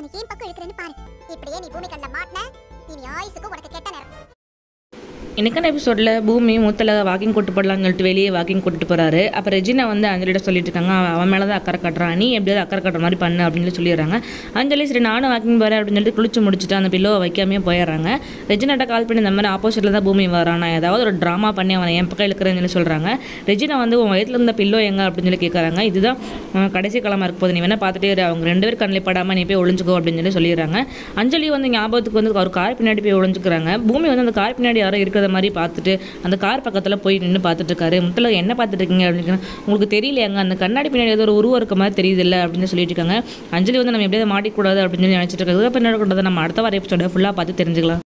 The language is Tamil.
அவனை ஏன் பக்கம் இழுக்கிறேன்னு பாரு இப்படியே நீ பூமி கண்ட மாட்டின இனி ஆயுசுக்கு உனக்கு கெட்ட நேரம் எனக்கான எபிசோடில் பூமி மூத்தல வாக்கிங் கூட்டு போடலாம்னு சொல்லிட்டு வெளியே வாக்கிங் கூட்டிட்டு போகிறாரு அப்போ ரெஜினா வந்து அஞ்சலிட்ட சொல்லிட்டு இருக்காங்க அவன் அவன் மேலே தான் அக்கறை காட்டுறான் நீ எப்படியாவது அக்கறை காட்டுற மாதிரி பண்ணு அப்படின்னு சொல்லி சொல்லிடுறாங்க அஞ்சலி சரி நானும் வாக்கிங் போகிறேன் அப்படின்னு சொல்லிட்டு குளிச்சு முடிச்சுட்டு அந்த பில்லோவை வைக்காமே போயிடுறாங்க ரெஜினாட்ட கால் பண்ணி இந்த மாதிரி ஆப்போசிட்டில் தான் பூமி வரான் நான் ஏதாவது ஒரு ட்ராமா பண்ணி அவனை என் பக்கம் இழுக்கிறேன்னு சொல்லி சொல்கிறாங்க ரெஜினா வந்து உன் வயிற்றுல இருந்த பில்லோ எங்க அப்படின்னு சொல்லி கேட்குறாங்க இதுதான் அஹ், கடைசி கிழமை இருக்க போது நீ வேணா பார்த்துட்டே இரு அவங்க ரெண்டு பேர் கண்ணில் படாமல் நீ போய் ஒளிஞ்சுக்கோ அப்படின்னு சொல்லி சொல்லிடுறாங்க அஞ்சலி வந்து ஞாபகத்துக்கு வந்து ஒரு கார் பின்னாடி போய் ஒளிஞ்சுக்கிறாங்க பூமி வந்து அந்த கார் பின்னாடி யாரோ இருக்கிற மாதிரி பார்த்துட்டு அந்த கார் பக்கத்தில் போய் நின்று பார்த்துட்டு இருக்காரு முத்தல என்ன பார்த்துட்டு இருக்கீங்க அப்படின்னு கேக்குறாங்க. உங்களுக்கு தெரியலையாங்க அந்த கண்ணாடி பின்னாடி ஏதோ ஒரு உருவம் இருக்க மாதிரி தெரியுது இல்லை அப்படின்னு சொல்லிட்டு இருக்காங்க அஞ்சலி வந்து நம்ம எப்படியாவது மாட்டிக்கூடாது அப்படின்னு சொல்லி நினச்சிட்டு இருக்காங்க இப்போ என்ன நம்ம அடுத்த வார எபிசோட ஃபுல்லாக பார்த்து தெரிஞ்சுக்கலாம்